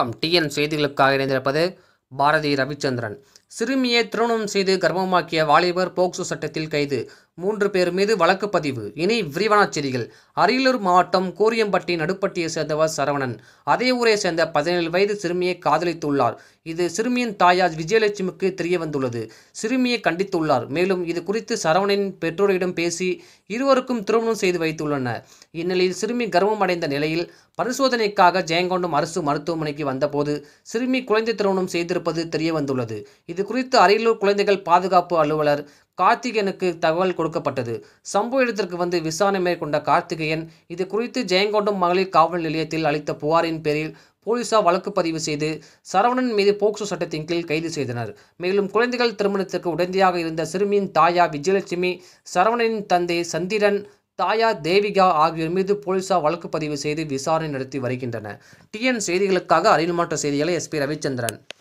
வணக்கம் டிஎன் செய்திகளுக்காக இணைந்திருப்பது பாரதி ரவிச்சந்திரன் சிறுமியை திருமணம் செய்து கர்ப்பமாக்கிய வாலிபர் போக்சோ சட்டத்தில் கைது மூன்று பேர் மீது வழக்கு பதிவு இனி விரிவான செய்திகள் அரியலூர் மாவட்டம் கூரியம்பட்டி நடுப்பட்டியை சேர்ந்தவர் சரவணன் அதே ஊரை சேர்ந்த பதினேழு வயது சிறுமியை காதலித்துள்ளார் இது சிறுமியின் தாயார் விஜயலட்சுமிக்கு தெரிய வந்துள்ளது சிறுமியை கண்டித்துள்ளார் மேலும் இது குறித்து சரவணனின் பெற்றோரிடம் பேசி இருவருக்கும் திருமணம் செய்து வைத்துள்ளனர் இந்நிலையில் சிறுமி கர்ப்பம் அடைந்த நிலையில் பரிசோதனைக்காக ஜெயங்கொண்டம் அரசு மருத்துவமனைக்கு வந்தபோது சிறுமி குழந்தை திருமணம் செய்திருப்பது தெரிய வந்துள்ளது இது குறித்து அரியலூர் குழந்தைகள் பாதுகாப்பு அலுவலர் கார்த்திகேயனுக்கு தகவல் கொடுக்கப்பட்டது சம்பவ இடத்திற்கு வந்து விசாரணை மேற்கொண்ட கார்த்திகேயன் இது குறித்து ஜெயங்கொண்டம் மகளிர் காவல் நிலையத்தில் அளித்த புகாரின் பேரில் போலீசார் வழக்கு பதிவு செய்து சரவணன் மீது போக்சோ சட்டத்தின் கீழ் கைது செய்தனர் மேலும் குழந்தைகள் திருமணத்திற்கு உடந்தையாக இருந்த சிறுமியின் தாயார் விஜயலட்சுமி சரவணனின் தந்தை சந்திரன் தாயார் தேவிகா ஆகியோர் மீது போலீசார் வழக்கு பதிவு செய்து விசாரணை நடத்தி வருகின்றனர் டிஎன் செய்திகளுக்காக அரியல் மாவட்ட செய்திகளை எஸ்பி ரவிச்சந்திரன்